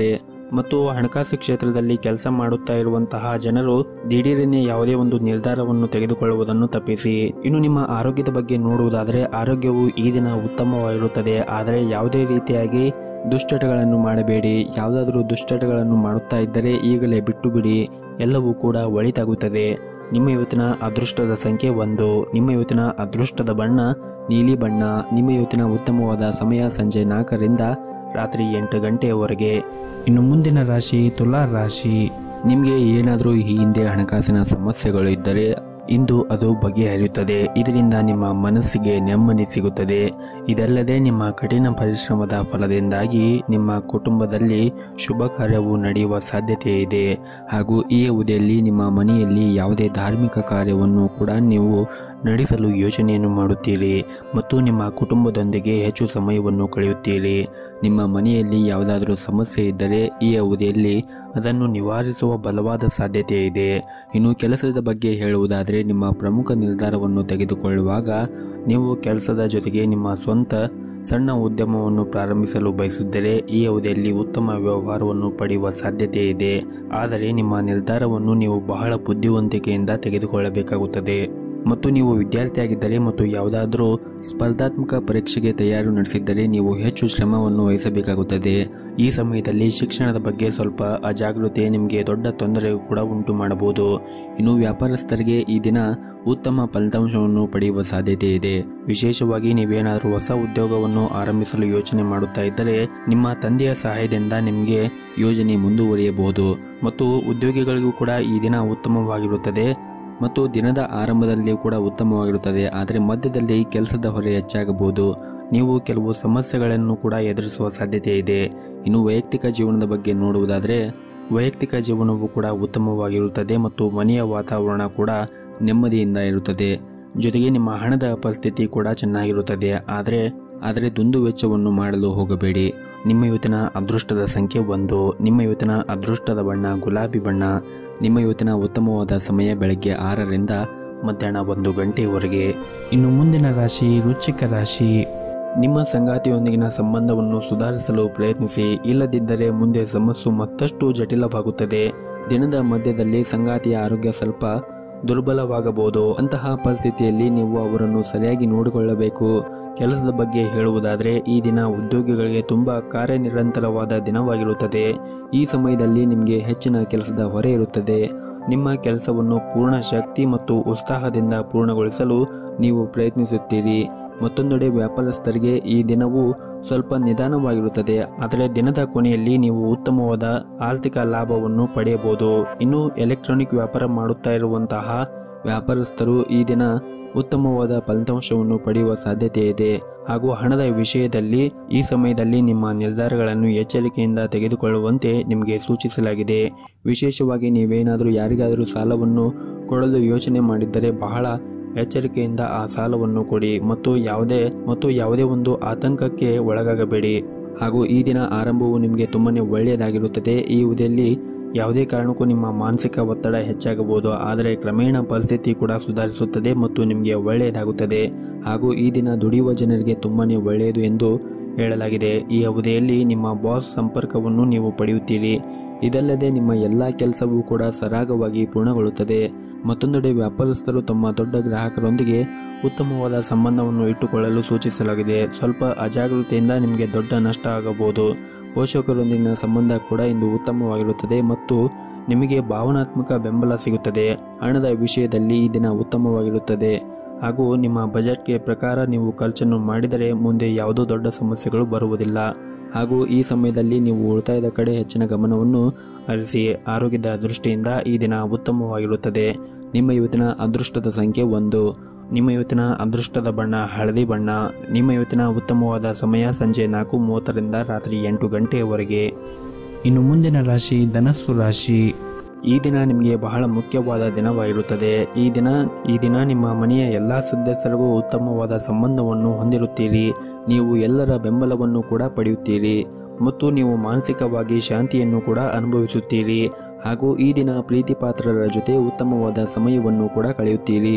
ಮತ್ತು ಹಣಕಾಸು ಕ್ಷೇತ್ರದಲ್ಲಿ ಕೆಲಸ ಮಾಡುತ್ತಾ ಇರುವಂತಹ ಜನರು ದಿಢೀರನೆ ಯಾವುದೇ ಒಂದು ನಿರ್ಧಾರವನ್ನು ತೆಗೆದುಕೊಳ್ಳುವುದನ್ನು ತಪ್ಪಿಸಿ ಇನ್ನು ನಿಮ್ಮ ಆರೋಗ್ಯದ ಬಗ್ಗೆ ನೋಡುವುದಾದರೆ ಆರೋಗ್ಯವು ಈ ದಿನ ಉತ್ತಮವಾಗಿರುತ್ತದೆ ಆದರೆ ಯಾವುದೇ ರೀತಿಯಾಗಿ ದುಶ್ಚಟಗಳನ್ನು ಮಾಡಬೇಡಿ ಯಾವುದಾದರೂ ದುಶ್ಚಟಗಳನ್ನು ಮಾಡುತ್ತಾ ಇದ್ದರೆ ಈಗಲೇ ಬಿಟ್ಟು ಬಿಡಿ ಎಲ್ಲವೂ ಕೂಡ ಒಳಿತಾಗುತ್ತದೆ ನಿಮ್ಮ ಇವತ್ತಿನ ಅದೃಷ್ಟದ ಸಂಖ್ಯೆ ಒಂದು ನಿಮ್ಮ ಇವತ್ತಿನ ಅದೃಷ್ಟದ ಬಣ್ಣ ನೀಲಿ ಬಣ್ಣ ನಿಮ್ಮ ಇವತ್ತಿನ ಉತ್ತಮವಾದ ಸಮಯ ಸಂಜೆ ನಾಲ್ಕರಿಂದ ರಾತ್ರಿ ಎಂಟು ಗಂಟೆಯವರೆಗೆ ಇನ್ನು ಮುಂದಿನ ರಾಶಿ ತುಲಾ ರಾಶಿ ನಿಮಗೆ ಏನಾದರೂ ಈ ಹಿಂದೆ ಹಣಕಾಸಿನ ಸಮಸ್ಯೆಗಳು ಇದ್ದರೆ ಇಂದು ಅದು ಬಗೆಹರಿಯುತ್ತದೆ ಇದರಿಂದ ನಿಮ್ಮ ಮನಸ್ಸಿಗೆ ನೆಮ್ಮದಿ ಸಿಗುತ್ತದೆ ಇದಲ್ಲದೆ ನಿಮ್ಮ ಕಠಿಣ ಪರಿಶ್ರಮದ ಫಲದಿಂದಾಗಿ ನಿಮ್ಮ ಕುಟುಂಬದಲ್ಲಿ ಶುಭ ಕಾರ್ಯವು ನಡೆಯುವ ಸಾಧ್ಯತೆ ಇದೆ ಹಾಗೂ ಈ ಅವಧಿಯಲ್ಲಿ ನಿಮ್ಮ ಮನೆಯಲ್ಲಿ ಯಾವುದೇ ಧಾರ್ಮಿಕ ಕಾರ್ಯವನ್ನು ಕೂಡ ನೀವು ನಡೆಸಲು ಯೋಚನೆಯನ್ನು ಮಾಡುತ್ತೀರಿ ಮತ್ತು ನಿಮ್ಮ ಕುಟುಂಬದೊಂದಿಗೆ ಹೆಚ್ಚು ಸಮಯವನ್ನು ಕಳೆಯುತ್ತೀರಿ ನಿಮ್ಮ ಮನೆಯಲ್ಲಿ ಯಾವುದಾದರೂ ಸಮಸ್ಯೆ ಇದ್ದರೆ ಈ ಅವಧಿಯಲ್ಲಿ ಅದನ್ನು ನಿವಾರಿಸುವ ಬಲವಾದ ಸಾಧ್ಯತೆ ಇದೆ ಇನ್ನು ಕೆಲಸದ ಬಗ್ಗೆ ಹೇಳುವುದಾದರೆ ನಿಮ್ಮ ಪ್ರಮುಖ ನಿರ್ಧಾರವನ್ನು ತೆಗೆದುಕೊಳ್ಳುವಾಗ ನೀವು ಕೆಲಸದ ಜೊತೆಗೆ ನಿಮ್ಮ ಸ್ವಂತ ಸಣ್ಣ ಉದ್ಯಮವನ್ನು ಪ್ರಾರಂಭಿಸಲು ಬಯಸಿದ್ದರೆ ಈ ಅವಧಿಯಲ್ಲಿ ಉತ್ತಮ ವ್ಯವಹಾರವನ್ನು ಪಡೆಯುವ ಸಾಧ್ಯತೆ ಇದೆ ಆದರೆ ನಿಮ್ಮ ನಿರ್ಧಾರವನ್ನು ನೀವು ಬಹಳ ಬುದ್ಧಿವಂತಿಕೆಯಿಂದ ತೆಗೆದುಕೊಳ್ಳಬೇಕಾಗುತ್ತದೆ ಮತ್ತು ನೀವು ವಿದ್ಯಾರ್ಥಿಯಾಗಿದ್ದರೆ ಮತ್ತು ಯಾವುದಾದರೂ ಸ್ಪರ್ಧಾತ್ಮಕ ಪರೀಕ್ಷೆಗೆ ತಯಾರಿ ನಡೆಸಿದ್ದರೆ ನೀವು ಹೆಚ್ಚು ಶ್ರಮವನ್ನು ವಹಿಸಬೇಕಾಗುತ್ತದೆ ಈ ಸಮಯದಲ್ಲಿ ಶಿಕ್ಷಣದ ಬಗ್ಗೆ ಸ್ವಲ್ಪ ಅಜಾಗೃತೆ ನಿಮಗೆ ದೊಡ್ಡ ತೊಂದರೆ ಕೂಡ ಉಂಟು ಮಾಡಬಹುದು ಇನ್ನು ವ್ಯಾಪಾರಸ್ಥರಿಗೆ ಈ ದಿನ ಉತ್ತಮ ಫಲಿತಾಂಶವನ್ನು ಪಡೆಯುವ ಸಾಧ್ಯತೆ ಇದೆ ವಿಶೇಷವಾಗಿ ನೀವೇನಾದರೂ ಹೊಸ ಉದ್ಯೋಗವನ್ನು ಆರಂಭಿಸಲು ಯೋಚನೆ ಮಾಡುತ್ತಾ ಇದ್ದರೆ ನಿಮ್ಮ ತಂದೆಯ ಸಹಾಯದಿಂದ ನಿಮಗೆ ಯೋಜನೆ ಮುಂದುವರಿಯಬಹುದು ಮತ್ತು ಉದ್ಯೋಗಿಗಳಿಗೂ ಕೂಡ ಈ ದಿನ ಉತ್ತಮವಾಗಿರುತ್ತದೆ ಮತ್ತು ದಿನದ ಆರಂಭದಲ್ಲಿಯೂ ಕೂಡ ಉತ್ತಮವಾಗಿರುತ್ತದೆ ಆದರೆ ಮಧ್ಯದಲ್ಲಿ ಕೆಲಸದ ಹೊರೆ ಹೆಚ್ಚಾಗಬಹುದು ನೀವು ಕೆಲವು ಸಮಸ್ಯೆಗಳನ್ನು ಕೂಡ ಎದುರಿಸುವ ಸಾಧ್ಯತೆ ಇದೆ ಇನ್ನು ವೈಯಕ್ತಿಕ ಜೀವನದ ಬಗ್ಗೆ ನೋಡುವುದಾದರೆ ವೈಯಕ್ತಿಕ ಜೀವನವು ಕೂಡ ಉತ್ತಮವಾಗಿರುತ್ತದೆ ಮತ್ತು ಮನೆಯ ವಾತಾವರಣ ಕೂಡ ನೆಮ್ಮದಿಯಿಂದ ಇರುತ್ತದೆ ಜೊತೆಗೆ ನಿಮ್ಮ ಹಣದ ಪರಿಸ್ಥಿತಿ ಕೂಡ ಚೆನ್ನಾಗಿರುತ್ತದೆ ಆದರೆ ಆದರೆ ದುಂದು ವೆಚ್ಚವನ್ನು ಮಾಡಲು ಹೋಗಬೇಡಿ ನಿಮ್ಮ ಇವತ್ತಿನ ಅದೃಷ್ಟದ ಸಂಖ್ಯೆ ಒಂದು ನಿಮ್ಮ ಇವತ್ತಿನ ಅದೃಷ್ಟದ ಬಣ್ಣ ಗುಲಾಬಿ ಬಣ್ಣ ನಿಮ್ಮ ಇವತ್ತಿನ ಉತ್ತಮವಾದ ಸಮಯ ಬೆಳಗ್ಗೆ ಆರರಿಂದ ಮಧ್ಯಾಹ್ನ ಒಂದು ಗಂಟೆಯವರೆಗೆ ಇನ್ನು ಮುಂದಿನ ರಾಶಿ ವೃಶ್ಚಿಕ ರಾಶಿ ನಿಮ್ಮ ಸಂಗಾತಿಯೊಂದಿಗಿನ ಸಂಬಂಧವನ್ನು ಸುಧಾರಿಸಲು ಪ್ರಯತ್ನಿಸಿ ಇಲ್ಲದಿದ್ದರೆ ಮುಂದೆ ಸಮಸ್ಯೆ ಮತ್ತಷ್ಟು ಜಟಿಲವಾಗುತ್ತದೆ ದಿನದ ಮಧ್ಯದಲ್ಲಿ ಸಂಗಾತಿಯ ಆರೋಗ್ಯ ಸ್ವಲ್ಪ ದುರ್ಬಲವಾಗಬಹುದು ಅಂತಹ ಪರಿಸ್ಥಿತಿಯಲ್ಲಿ ನೀವು ಅವರನ್ನು ಸರಿಯಾಗಿ ನೋಡಿಕೊಳ್ಳಬೇಕು ಕೆಲಸದ ಬಗ್ಗೆ ಹೇಳುವುದಾದರೆ ಈ ದಿನ ಉದ್ಯೋಗಿಗಳಿಗೆ ತುಂಬ ಕಾರ್ಯನಿರಂತರವಾದ ದಿನವಾಗಿರುತ್ತದೆ ಈ ಸಮಯದಲ್ಲಿ ನಿಮಗೆ ಹೆಚ್ಚಿನ ಕೆಲಸದ ಹೊರೆ ಇರುತ್ತದೆ ನಿಮ್ಮ ಕೆಲಸವನ್ನು ಪೂರ್ಣ ಶಕ್ತಿ ಮತ್ತು ಉತ್ಸಾಹದಿಂದ ಪೂರ್ಣಗೊಳಿಸಲು ನೀವು ಪ್ರಯತ್ನಿಸುತ್ತೀರಿ ಮತ್ತೊಂದೆಡೆ ವ್ಯಾಪಾರಸ್ಥರಿಗೆ ಈ ದಿನವು ಸ್ವಲ್ಪ ನಿಧಾನವಾಗಿರುತ್ತದೆ ಆದರೆ ದಿನದ ಕೊನೆಯಲ್ಲಿ ನೀವು ಉತ್ತಮವಾದ ಆರ್ಥಿಕ ಲಾಭವನ್ನು ಪಡೆಯಬಹುದು ಇನ್ನು ಎಲೆಕ್ಟ್ರಾನಿಕ್ ವ್ಯಾಪಾರ ಮಾಡುತ್ತಾ ಇರುವಂತಹ ವ್ಯಾಪಾರಸ್ಥರು ಈ ದಿನ ಉತ್ತಮವಾದ ಫಲಿತಾಂಶವನ್ನು ಪಡೆಯುವ ಸಾಧ್ಯತೆ ಇದೆ ಹಾಗೂ ಹಣದ ವಿಷಯದಲ್ಲಿ ಈ ಸಮಯದಲ್ಲಿ ನಿಮ್ಮ ನಿರ್ಧಾರಗಳನ್ನು ಎಚ್ಚರಿಕೆಯಿಂದ ತೆಗೆದುಕೊಳ್ಳುವಂತೆ ನಿಮಗೆ ಸೂಚಿಸಲಾಗಿದೆ ವಿಶೇಷವಾಗಿ ನೀವೇನಾದರೂ ಯಾರಿಗಾದರೂ ಸಾಲವನ್ನು ಕೊಡಲು ಯೋಚನೆ ಮಾಡಿದ್ದರೆ ಬಹಳ ಎಚ್ಚರಿಕೆಯಿಂದ ಆ ಸಾಲವನ್ನು ಕೊಡಿ ಮತ್ತು ಯಾವುದೇ ಮತ್ತು ಯಾವುದೇ ಒಂದು ಆತಂಕಕ್ಕೆ ಒಳಗಾಗಬೇಡಿ ಹಾಗೂ ಈ ದಿನ ಆರಂಭವು ನಿಮಗೆ ತುಂಬಾನೇ ಒಳ್ಳೆಯದಾಗಿರುತ್ತದೆ ಈ ಅವಧಿಯಲ್ಲಿ ಯಾವುದೇ ಕಾರಣಕ್ಕೂ ನಿಮ್ಮ ಮಾನಸಿಕ ಒತ್ತಡ ಹೆಚ್ಚಾಗಬಹುದು ಆದರೆ ಕ್ರಮೇಣ ಪರಿಸ್ಥಿತಿ ಕೂಡ ಸುಧಾರಿಸುತ್ತದೆ ಮತ್ತು ನಿಮಗೆ ಒಳ್ಳೆಯದಾಗುತ್ತದೆ ಹಾಗೂ ಈ ದಿನ ದುಡಿಯುವ ಜನರಿಗೆ ತುಂಬಾನೇ ಒಳ್ಳೆಯದು ಎಂದು ಹೇಳಲಾಗಿದೆ ಈ ಅವಧಿಯಲ್ಲಿ ನಿಮ್ಮ ಬಾಸ್ ಸಂಪರ್ಕವನ್ನು ನೀವು ಪಡೆಯುತ್ತೀರಿ ಇದಲ್ಲದೆ ನಿಮ್ಮ ಎಲ್ಲ ಕೆಲಸವೂ ಕೂಡ ಸರಾಗವಾಗಿ ಪೂರ್ಣಗೊಳ್ಳುತ್ತದೆ ಮತ್ತೊಂದೆಡೆ ವ್ಯಾಪಾರಸ್ಥರು ತಮ್ಮ ದೊಡ್ಡ ಗ್ರಾಹಕರೊಂದಿಗೆ ಉತ್ತಮವಾದ ಸಂಬಂಧವನ್ನು ಇಟ್ಟುಕೊಳ್ಳಲು ಸೂಚಿಸಲಾಗಿದೆ ಸ್ವಲ್ಪ ಅಜಾಗೃತೆಯಿಂದ ನಿಮಗೆ ದೊಡ್ಡ ನಷ್ಟ ಆಗಬಹುದು ಪೋಷಕರೊಂದಿಗಿನ ಸಂಬಂಧ ಕೂಡ ಇಂದು ಉತ್ತಮವಾಗಿರುತ್ತದೆ ಮತ್ತು ನಿಮಗೆ ಭಾವನಾತ್ಮಕ ಬೆಂಬಲ ಸಿಗುತ್ತದೆ ಹಣದ ವಿಷಯದಲ್ಲಿ ಈ ದಿನ ಉತ್ತಮವಾಗಿರುತ್ತದೆ ಹಾಗೂ ನಿಮ್ಮ ಬಜೆಟ್ಗೆ ಪ್ರಕಾರ ನೀವು ಖರ್ಚನ್ನು ಮಾಡಿದರೆ ಮುಂದೆ ಯಾವುದೋ ದೊಡ್ಡ ಸಮಸ್ಯೆಗಳು ಬರುವುದಿಲ್ಲ ಹಾಗೂ ಈ ಸಮಯದಲ್ಲಿ ನೀವು ಉಳಿತಾಯದ ಕಡೆ ಹೆಚ್ಚಿನ ಗಮನವನ್ನು ಹರಿಸಿ ಆರೋಗ್ಯದ ದೃಷ್ಟಿಯಿಂದ ಈ ದಿನ ಉತ್ತಮವಾಗಿರುತ್ತದೆ ನಿಮ್ಮ ಇವತ್ತಿನ ಅದೃಷ್ಟದ ಸಂಖ್ಯೆ ಒಂದು ನಿಮ್ಮ ಇವತ್ತಿನ ಅದೃಷ್ಟದ ಬಣ್ಣ ಹಳದಿ ಬಣ್ಣ ನಿಮ್ಮ ಇವತ್ತಿನ ಉತ್ತಮವಾದ ಸಮಯ ಸಂಜೆ ನಾಲ್ಕು ಮೂವತ್ತರಿಂದ ರಾತ್ರಿ ಎಂಟು ಗಂಟೆಯವರೆಗೆ ಇನ್ನು ಮುಂದಿನ ರಾಶಿ ಧನಸ್ಸು ರಾಶಿ ಈ ದಿನ ನಿಮಗೆ ಬಹಳ ಮುಖ್ಯವಾದ ದಿನವಾಗಿರುತ್ತದೆ ಈ ದಿನ ಈ ದಿನ ನಿಮ್ಮ ಮನೆಯ ಎಲ್ಲ ಸದಸ್ಯರಿಗೂ ಉತ್ತಮವಾದ ಸಂಬಂಧವನ್ನು ಹೊಂದಿರುತ್ತೀರಿ ನೀವು ಎಲ್ಲರ ಬೆಂಬಲವನ್ನು ಕೂಡ ಪಡೆಯುತ್ತೀರಿ ಮತ್ತು ನೀವು ಮಾನಸಿಕವಾಗಿ ಶಾಂತಿಯನ್ನು ಕೂಡ ಅನುಭವಿಸುತ್ತೀರಿ ಹಾಗೂ ಈ ದಿನ ಪ್ರೀತಿ ಪಾತ್ರರ ಜೊತೆ ಉತ್ತಮವಾದ ಸಮಯವನ್ನು ಕೂಡ ಕಳೆಯುತ್ತೀರಿ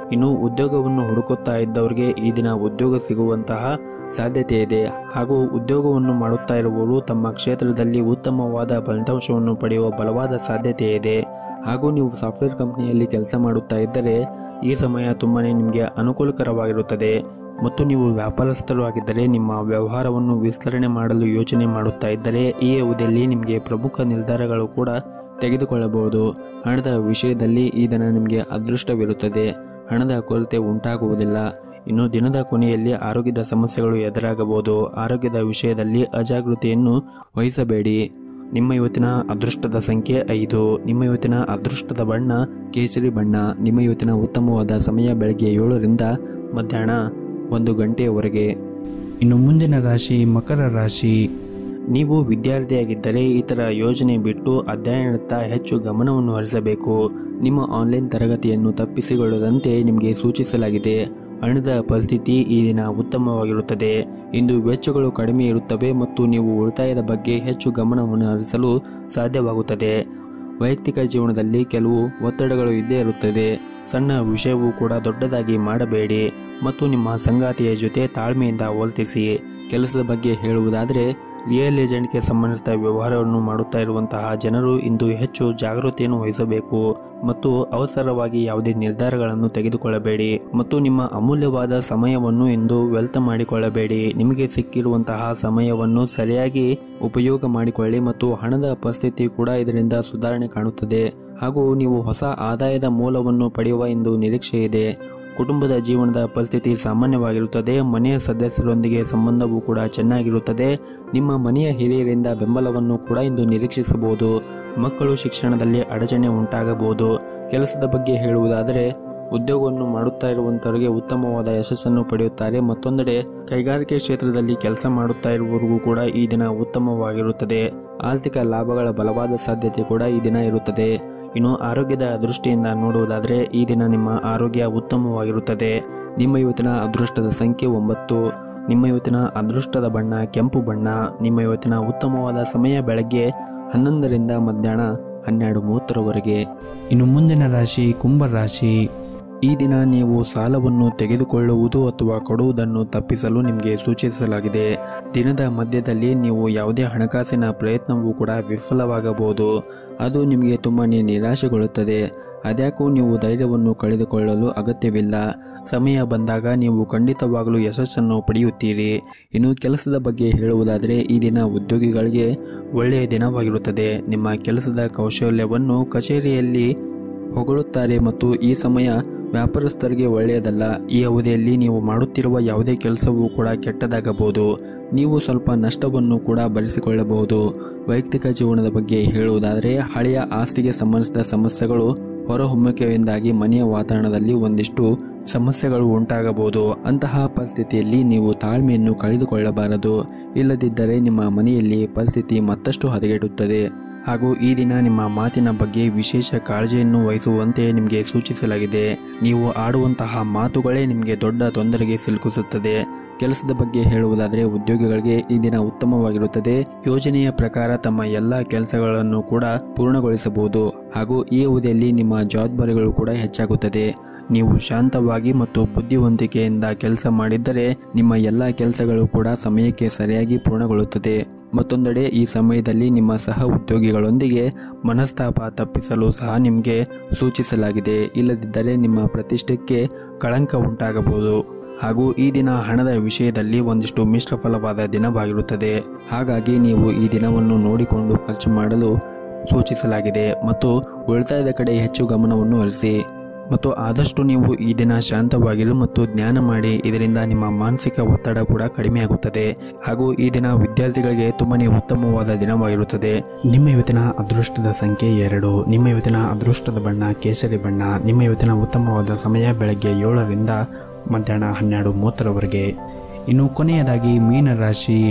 ಇನ್ನು ಉದ್ಯೋಗವನ್ನು ಹುಡುಕುತ್ತಾ ಇದ್ದವರಿಗೆ ಈ ದಿನ ಉದ್ಯೋಗ ಸಿಗುವಂತಹ ಸಾಧ್ಯತೆ ಇದೆ ಹಾಗೂ ಉದ್ಯೋಗವನ್ನು ಮಾಡುತ್ತಾ ಇರುವವರು ತಮ್ಮ ಕ್ಷೇತ್ರದಲ್ಲಿ ಉತ್ತಮವಾದ ಫಲಿತಾಂಶವನ್ನು ಪಡೆಯುವ ಬಲವಾದ ಸಾಧ್ಯತೆ ಇದೆ ಹಾಗೂ ನೀವು ಸಾಫ್ಟ್ವೇರ್ ಕಂಪನಿಯಲ್ಲಿ ಕೆಲಸ ಮಾಡುತ್ತಾ ಇದ್ದರೆ ಈ ಸಮಯ ತುಂಬಾ ನಿಮಗೆ ಅನುಕೂಲಕರವಾಗಿರುತ್ತದೆ ಮತ್ತು ನೀವು ವ್ಯಾಪಾರಸ್ಥರು ಆಗಿದ್ದರೆ ನಿಮ್ಮ ವ್ಯವಹಾರವನ್ನು ವಿಸ್ತರಣೆ ಮಾಡಲು ಯೋಚನೆ ಮಾಡುತ್ತಾ ಇದ್ದರೆ ಈ ಅವಧಿಯಲ್ಲಿ ನಿಮಗೆ ಪ್ರಮುಖ ನಿರ್ಧಾರಗಳು ಕೂಡ ತೆಗೆದುಕೊಳ್ಳಬಹುದು ಹಣದ ವಿಷಯದಲ್ಲಿ ಈ ದಿನ ನಿಮಗೆ ಅದೃಷ್ಟವಿರುತ್ತದೆ ಹಣದ ಕೊರತೆ ಉಂಟಾಗುವುದಿಲ್ಲ ಇನ್ನು ದಿನದ ಕೊನೆಯಲ್ಲಿ ಆರೋಗ್ಯದ ಸಮಸ್ಯೆಗಳು ಎದುರಾಗಬಹುದು ಆರೋಗ್ಯದ ವಿಷಯದಲ್ಲಿ ಅಜಾಗೃತಿಯನ್ನು ವಹಿಸಬೇಡಿ ನಿಮ್ಮ ಇವತ್ತಿನ ಅದೃಷ್ಟದ ಸಂಖ್ಯೆ ಐದು ನಿಮ್ಮ ಇವತ್ತಿನ ಅದೃಷ್ಟದ ಬಣ್ಣ ಕೇಸರಿ ಬಣ್ಣ ನಿಮ್ಮ ಇವತ್ತಿನ ಉತ್ತಮವಾದ ಸಮಯ ಬೆಳಗ್ಗೆ ಏಳರಿಂದ ಮಧ್ಯಾಹ್ನ ಒಂದು ಗಂಟೆಯವರೆಗೆ ಇನ್ನು ಮುಂದಿನ ರಾಶಿ ಮಕರ ರಾಶಿ ನೀವು ವಿದ್ಯಾರ್ಥಿಯಾಗಿದ್ದರೆ ಇತರ ಯೋಜನೆ ಬಿಟ್ಟು ಅಧ್ಯಯನದತ್ತ ಹೆಚ್ಚು ಗಮನವನ್ನು ಹರಿಸಬೇಕು ನಿಮ್ಮ ಆನ್ಲೈನ್ ತರಗತಿಯನ್ನು ತಪ್ಪಿಸಿಕೊಳ್ಳದಂತೆ ನಿಮಗೆ ಸೂಚಿಸಲಾಗಿದೆ ಹಣದ ಪರಿಸ್ಥಿತಿ ಈ ದಿನ ಉತ್ತಮವಾಗಿರುತ್ತದೆ ಇಂದು ವೆಚ್ಚಗಳು ಕಡಿಮೆ ಇರುತ್ತವೆ ಮತ್ತು ನೀವು ಉಳಿತಾಯದ ಬಗ್ಗೆ ಹೆಚ್ಚು ಗಮನವನ್ನು ಹರಿಸಲು ಸಾಧ್ಯವಾಗುತ್ತದೆ ವೈಯಕ್ತಿಕ ಜೀವನದಲ್ಲಿ ಕೆಲವು ಒತ್ತಡಗಳು ಇದ್ದೇ ಇರುತ್ತದೆ ಸಣ್ಣ ವಿಷಯವೂ ಕೂಡ ದೊಡ್ಡದಾಗಿ ಮಾಡಬೇಡಿ ಮತ್ತು ನಿಮ್ಮ ಸಂಗಾತಿಯ ಜೊತೆ ತಾಳ್ಮೆಯಿಂದ ವರ್ತಿಸಿ ಕೆಲಸದ ಬಗ್ಗೆ ಹೇಳುವುದಾದರೆ ರಿಯಲ್ ಏಜೆಂಟ್ಗೆ ಸಂಬಂಧಿಸಿದ ವ್ಯವಹಾರವನ್ನು ಮಾಡುತ್ತಾ ಇರುವಂತಹ ಜನರು ಇಂದು ಹೆಚ್ಚು ಜಾಗೃತಿಯನ್ನು ವಹಿಸಬೇಕು ಮತ್ತು ಅವಸರವಾಗಿ ಯಾವುದೇ ನಿರ್ಧಾರಗಳನ್ನು ತೆಗೆದುಕೊಳ್ಳಬೇಡಿ ಮತ್ತು ನಿಮ್ಮ ಅಮೂಲ್ಯವಾದ ಸಮಯವನ್ನು ಇಂದು ವ್ಯರ್ಥ ಮಾಡಿಕೊಳ್ಳಬೇಡಿ ನಿಮಗೆ ಸಿಕ್ಕಿರುವಂತಹ ಸಮಯವನ್ನು ಸರಿಯಾಗಿ ಉಪಯೋಗ ಮಾಡಿಕೊಳ್ಳಿ ಮತ್ತು ಹಣದ ಪರಿಸ್ಥಿತಿ ಕೂಡ ಇದರಿಂದ ಸುಧಾರಣೆ ಕಾಣುತ್ತದೆ ಹಾಗೂ ನೀವು ಹೊಸ ಆದಾಯದ ಮೂಲವನ್ನು ಪಡೆಯುವ ಎಂದು ನಿರೀಕ್ಷೆ ಇದೆ ಕುಟುಂಬದ ಜೀವನದ ಪರಿಸ್ಥಿತಿ ಸಾಮಾನ್ಯವಾಗಿರುತ್ತದೆ ಮನೆಯ ಸದಸ್ಯರೊಂದಿಗೆ ಸಂಬಂಧವೂ ಕೂಡ ಚೆನ್ನಾಗಿರುತ್ತದೆ ನಿಮ್ಮ ಮನೆಯ ಹಿರಿಯರಿಂದ ಬೆಂಬಲವನ್ನು ಕೂಡ ಇಂದು ನಿರೀಕ್ಷಿಸಬಹುದು ಮಕ್ಕಳು ಶಿಕ್ಷಣದಲ್ಲಿ ಅಡಚಣೆ ಉಂಟಾಗಬಹುದು ಕೆಲಸದ ಬಗ್ಗೆ ಹೇಳುವುದಾದರೆ ಉದ್ಯೋಗವನ್ನು ಮಾಡುತ್ತಾ ಇರುವಂತವರಿಗೆ ಉತ್ತಮವಾದ ಯಶಸ್ಸನ್ನು ಪಡೆಯುತ್ತಾರೆ ಮತ್ತೊಂದೆಡೆ ಕೈಗಾರಿಕೆ ಕ್ಷೇತ್ರದಲ್ಲಿ ಕೆಲಸ ಮಾಡುತ್ತಾ ಇರುವವರಿಗೂ ಕೂಡ ಈ ದಿನ ಉತ್ತಮವಾಗಿರುತ್ತದೆ ಆರ್ಥಿಕ ಲಾಭಗಳ ಬಲವಾದ ಸಾಧ್ಯತೆ ಕೂಡ ಈ ದಿನ ಇರುತ್ತದೆ ಇನ್ನು ಆರೋಗ್ಯದ ದೃಷ್ಟಿಯಿಂದ ನೋಡುವುದಾದರೆ ಈ ದಿನ ನಿಮ್ಮ ಆರೋಗ್ಯ ಉತ್ತಮವಾಗಿರುತ್ತದೆ ನಿಮ್ಮ ಇವತ್ತಿನ ಅದೃಷ್ಟದ ಸಂಖ್ಯೆ ಒಂಬತ್ತು ನಿಮ್ಮ ಇವತ್ತಿನ ಅದೃಷ್ಟದ ಬಣ್ಣ ಕೆಂಪು ಬಣ್ಣ ನಿಮ್ಮ ಇವತ್ತಿನ ಉತ್ತಮವಾದ ಸಮಯ ಬೆಳಗ್ಗೆ ಹನ್ನೊಂದರಿಂದ ಮಧ್ಯಾಹ್ನ ಹನ್ನೆರಡು ಮೂವತ್ತರವರೆಗೆ ಇನ್ನು ಮುಂದಿನ ರಾಶಿ ಕುಂಭ ರಾಶಿ ಈ ದಿನ ನೀವು ಸಾಲವನ್ನು ತೆಗೆದುಕೊಳ್ಳುವುದು ಅಥವಾ ಕೊಡುವುದನ್ನು ತಪ್ಪಿಸಲು ನಿಮಗೆ ಸೂಚಿಸಲಾಗಿದೆ ದಿನದ ಮಧ್ಯದಲ್ಲಿ ನೀವು ಯಾವುದೇ ಹಣಕಾಸಿನ ಪ್ರಯತ್ನವೂ ಕೂಡ ವಿಫಲವಾಗಬಹುದು ಅದು ನಿಮಗೆ ತುಂಬಾ ನಿರಾಶೆಗೊಳ್ಳುತ್ತದೆ ಅದ್ಯಾಕೂ ನೀವು ಧೈರ್ಯವನ್ನು ಕಳೆದುಕೊಳ್ಳಲು ಅಗತ್ಯವಿಲ್ಲ ಸಮಯ ಬಂದಾಗ ನೀವು ಖಂಡಿತವಾಗಲೂ ಯಶಸ್ಸನ್ನು ಪಡೆಯುತ್ತೀರಿ ಇನ್ನು ಕೆಲಸದ ಬಗ್ಗೆ ಹೇಳುವುದಾದರೆ ಈ ದಿನ ಉದ್ಯೋಗಿಗಳಿಗೆ ಒಳ್ಳೆಯ ದಿನವಾಗಿರುತ್ತದೆ ನಿಮ್ಮ ಕೆಲಸದ ಕೌಶಲ್ಯವನ್ನು ಕಚೇರಿಯಲ್ಲಿ ಹೊಗಳುತ್ತಾರೆ ಮತ್ತು ಈ ಸಮಯ ವ್ಯಾಪಾರಸ್ಥರಿಗೆ ಒಳ್ಳೆಯದಲ್ಲ ಈ ಅವಧಿಯಲ್ಲಿ ನೀವು ಮಾಡುತ್ತಿರುವ ಯಾವುದೇ ಕೆಲಸವೂ ಕೂಡ ಕೆಟ್ಟದಾಗಬಹುದು ನೀವು ಸ್ವಲ್ಪ ನಷ್ಟವನ್ನು ಕೂಡ ಭರಿಸಿಕೊಳ್ಳಬಹುದು ವೈಯಕ್ತಿಕ ಜೀವನದ ಬಗ್ಗೆ ಹೇಳುವುದಾದರೆ ಹಳೆಯ ಆಸ್ತಿಗೆ ಸಂಬಂಧಿಸಿದ ಸಮಸ್ಯೆಗಳು ಹೊರಹೊಮ್ಮುವಿಕೆಯಿಂದಾಗಿ ಮನೆಯ ವಾತಾವರಣದಲ್ಲಿ ಒಂದಿಷ್ಟು ಸಮಸ್ಯೆಗಳು ಉಂಟಾಗಬಹುದು ಅಂತಹ ಪರಿಸ್ಥಿತಿಯಲ್ಲಿ ನೀವು ತಾಳ್ಮೆಯನ್ನು ಕಳೆದುಕೊಳ್ಳಬಾರದು ಇಲ್ಲದಿದ್ದರೆ ನಿಮ್ಮ ಮನೆಯಲ್ಲಿ ಪರಿಸ್ಥಿತಿ ಮತ್ತಷ್ಟು ಹದಗೆಡುತ್ತದೆ ಹಾಗೂ ಈ ದಿನ ನಿಮ್ಮ ಮಾತಿನ ಬಗ್ಗೆ ವಿಶೇಷ ಕಾಳಜಿಯನ್ನು ವಹಿಸುವಂತೆ ನಿಮಗೆ ಸೂಚಿಸಲಾಗಿದೆ ನೀವು ಆಡುವಂತಹ ಮಾತುಗಳೇ ನಿಮಗೆ ದೊಡ್ಡ ತೊಂದರೆಗೆ ಸಿಲುಕಿಸುತ್ತದೆ ಕೆಲಸದ ಬಗ್ಗೆ ಹೇಳುವುದಾದರೆ ಉದ್ಯೋಗಿಗಳಿಗೆ ಈ ದಿನ ಉತ್ತಮವಾಗಿರುತ್ತದೆ ಯೋಜನೆಯ ಪ್ರಕಾರ ತಮ್ಮ ಎಲ್ಲ ಕೆಲಸಗಳನ್ನು ಕೂಡ ಪೂರ್ಣಗೊಳಿಸಬಹುದು ಹಾಗೂ ಈ ಅವಧಿಯಲ್ಲಿ ನಿಮ್ಮ ಜವಾಬ್ದಾರಿಗಳು ಕೂಡ ಹೆಚ್ಚಾಗುತ್ತದೆ ನೀವು ಶಾಂತವಾಗಿ ಮತ್ತು ಬುದ್ಧಿವಂತಿಕೆಯಿಂದ ಕೆಲಸ ಮಾಡಿದ್ದರೆ ನಿಮ್ಮ ಎಲ್ಲ ಕೆಲಸಗಳು ಕೂಡ ಸಮಯಕ್ಕೆ ಸರಿಯಾಗಿ ಪೂರ್ಣಗೊಳ್ಳುತ್ತದೆ ಮತ್ತೊಂದೆಡೆ ಈ ಸಮಯದಲ್ಲಿ ನಿಮ್ಮ ಸಹ ಉದ್ಯೋಗಿಗಳೊಂದಿಗೆ ಮನಸ್ತಾಪ ತಪ್ಪಿಸಲು ಸಹ ನಿಮಗೆ ಸೂಚಿಸಲಾಗಿದೆ ಇಲ್ಲದಿದ್ದರೆ ನಿಮ್ಮ ಪ್ರತಿಷ್ಠೆಗೆ ಕಳಂಕ ಉಂಟಾಗಬಹುದು ಹಾಗೂ ಈ ದಿನ ಹಣದ ವಿಷಯದಲ್ಲಿ ಒಂದಿಷ್ಟು ಮಿಶ್ರ ಫಲವಾದ ದಿನವಾಗಿರುತ್ತದೆ ಹಾಗಾಗಿ ನೀವು ಈ ದಿನವನ್ನು ನೋಡಿಕೊಂಡು ಖರ್ಚು ಮಾಡಲು ಸೂಚಿಸಲಾಗಿದೆ ಮತ್ತು ಉಳಿತಾಯದ ಕಡೆ ಹೆಚ್ಚು ಗಮನವನ್ನು ಹರಿಸಿ ಮತ್ತು ಆದಷ್ಟು ನೀವು ಈ ದಿನ ಶಾಂತವಾಗಿರು ಮತ್ತು ಜ್ಞಾನ ಮಾಡಿ ಇದರಿಂದ ನಿಮ್ಮ ಮಾನಸಿಕ ಒತ್ತಡ ಕೂಡ ಕಡಿಮೆಯಾಗುತ್ತದೆ ಹಾಗೂ ಈ ದಿನ ವಿದ್ಯಾರ್ಥಿಗಳಿಗೆ ತುಂಬನೇ ಉತ್ತಮವಾದ ದಿನವಾಗಿರುತ್ತದೆ ನಿಮ್ಮ ಇವತ್ತಿನ ಅದೃಷ್ಟದ ಸಂಖ್ಯೆ ಎರಡು ನಿಮ್ಮ ಇವತ್ತಿನ ಅದೃಷ್ಟದ ಬಣ್ಣ ಕೇಸರಿ ಬಣ್ಣ ನಿಮ್ಮ ಇವತ್ತಿನ ಉತ್ತಮವಾದ ಸಮಯ ಬೆಳಗ್ಗೆ ಏಳರಿಂದ ಮಧ್ಯಾಹ್ನ ಹನ್ನೆರಡು ಮೂವತ್ತರವರೆಗೆ ಇನ್ನು ಕೊನೆಯದಾಗಿ ಮೀನರಾಶಿ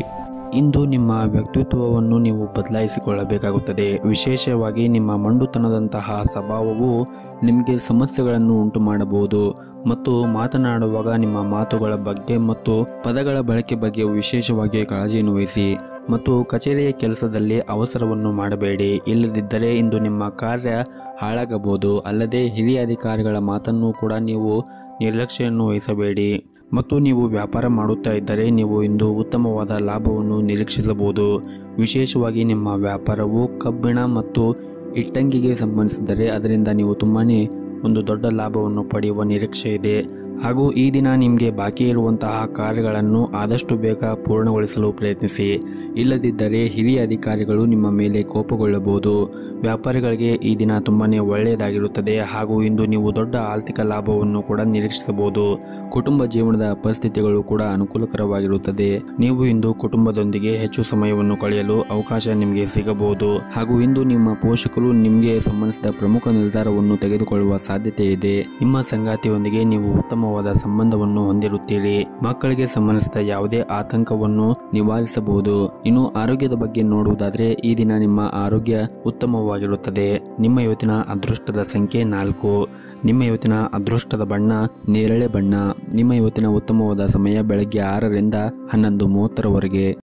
ಇಂದು ನಿಮ್ಮ ವ್ಯಕ್ತಿತ್ವವನ್ನು ನೀವು ಬದಲಾಯಿಸಿಕೊಳ್ಳಬೇಕಾಗುತ್ತದೆ ವಿಶೇಷವಾಗಿ ನಿಮ್ಮ ಮಂಡುತನದಂತಹ ಸ್ವಭಾವವು ನಿಮಗೆ ಸಮಸ್ಯೆಗಳನ್ನು ಉಂಟು ಮಾಡಬಹುದು ಮತ್ತು ಮಾತನಾಡುವಾಗ ನಿಮ್ಮ ಮಾತುಗಳ ಬಗ್ಗೆ ಮತ್ತು ಪದಗಳ ಬಳಕೆ ಬಗ್ಗೆ ವಿಶೇಷವಾಗಿ ಕಾಳಜಿಯನ್ನು ವಹಿಸಿ ಮತ್ತು ಕಚೇರಿಯ ಕೆಲಸದಲ್ಲಿ ಅವಸರವನ್ನು ಮಾಡಬೇಡಿ ಇಲ್ಲದಿದ್ದರೆ ಇಂದು ನಿಮ್ಮ ಕಾರ್ಯ ಹಾಳಾಗಬಹುದು ಅಲ್ಲದೆ ಹಿರಿಯ ಅಧಿಕಾರಿಗಳ ಮಾತನ್ನು ಕೂಡ ನೀವು ನಿರ್ಲಕ್ಷ್ಯವನ್ನು ವಹಿಸಬೇಡಿ ಮತ್ತು ನೀವು ವ್ಯಾಪಾರ ಮಾಡುತ್ತಾ ಇದ್ದರೆ ನೀವು ಇಂದು ಉತ್ತಮವಾದ ಲಾಭವನ್ನು ನಿರೀಕ್ಷಿಸಬಹುದು ವಿಶೇಷವಾಗಿ ನಿಮ್ಮ ವ್ಯಾಪಾರವು ಕಬ್ಬಿಣ ಮತ್ತು ಇಟ್ಟಂಗಿಗೆ ಸಂಬಂಧಿಸಿದರೆ ಅದರಿಂದ ನೀವು ತುಂಬಾ ಒಂದು ದೊಡ್ಡ ಲಾಭವನ್ನು ಪಡೆಯುವ ನಿರೀಕ್ಷೆ ಇದೆ ಹಾಗೂ ಈ ದಿನ ನಿಮಗೆ ಬಾಕಿ ಇರುವಂತಹ ಕಾರ್ಯಗಳನ್ನು ಆದಷ್ಟು ಬೇಗ ಪೂರ್ಣಗೊಳಿಸಲು ಪ್ರಯತ್ನಿಸಿ ಇಲ್ಲದಿದ್ದರೆ ಹಿರಿಯ ಅಧಿಕಾರಿಗಳು ನಿಮ್ಮ ಮೇಲೆ ಕೋಪಗೊಳ್ಳಬಹುದು ವ್ಯಾಪಾರಿಗಳಿಗೆ ಈ ದಿನ ತುಂಬಾ ಒಳ್ಳೆಯದಾಗಿರುತ್ತದೆ ಹಾಗೂ ಇಂದು ನೀವು ದೊಡ್ಡ ಆರ್ಥಿಕ ಲಾಭವನ್ನು ಕೂಡ ನಿರೀಕ್ಷಿಸಬಹುದು ಕುಟುಂಬ ಜೀವನದ ಪರಿಸ್ಥಿತಿಗಳು ಕೂಡ ಅನುಕೂಲಕರವಾಗಿರುತ್ತದೆ ನೀವು ಇಂದು ಕುಟುಂಬದೊಂದಿಗೆ ಹೆಚ್ಚು ಸಮಯವನ್ನು ಕಳೆಯಲು ಅವಕಾಶ ನಿಮಗೆ ಸಿಗಬಹುದು ಹಾಗೂ ಇಂದು ನಿಮ್ಮ ಪೋಷಕರು ನಿಮಗೆ ಸಂಬಂಧಿಸಿದ ಪ್ರಮುಖ ನಿರ್ಧಾರವನ್ನು ತೆಗೆದುಕೊಳ್ಳುವ ಸಾಧ್ಯತೆ ಇದೆ ನಿಮ್ಮ ಸಂಗಾತಿಯೊಂದಿಗೆ ನೀವು ಉತ್ತಮವಾದ ಸಂಬಂಧವನ್ನು ಹೊಂದಿರುತ್ತೀರಿ ಮಕ್ಕಳಿಗೆ ಸಂಬಂಧಿಸಿದ ಯಾವುದೇ ಆತಂಕವನ್ನು ನಿವಾರಿಸಬಹುದು ಇನ್ನು ಆರೋಗ್ಯದ ಬಗ್ಗೆ ನೋಡುವುದಾದ್ರೆ ಈ ದಿನ ನಿಮ್ಮ ಆರೋಗ್ಯ ಉತ್ತಮವಾಗಿರುತ್ತದೆ ನಿಮ್ಮ ಇವತ್ತಿನ ಅದೃಷ್ಟದ ಸಂಖ್ಯೆ ನಾಲ್ಕು ನಿಮ್ಮ ಇವತ್ತಿನ ಅದೃಷ್ಟದ ಬಣ್ಣ ನೇರಳೆ ಬಣ್ಣ ನಿಮ್ಮ ಇವತ್ತಿನ ಉತ್ತಮವಾದ ಸಮಯ ಬೆಳಗ್ಗೆ ಆರರಿಂದ ಹನ್ನೊಂದು ಮೂವತ್ತರವರೆಗೆ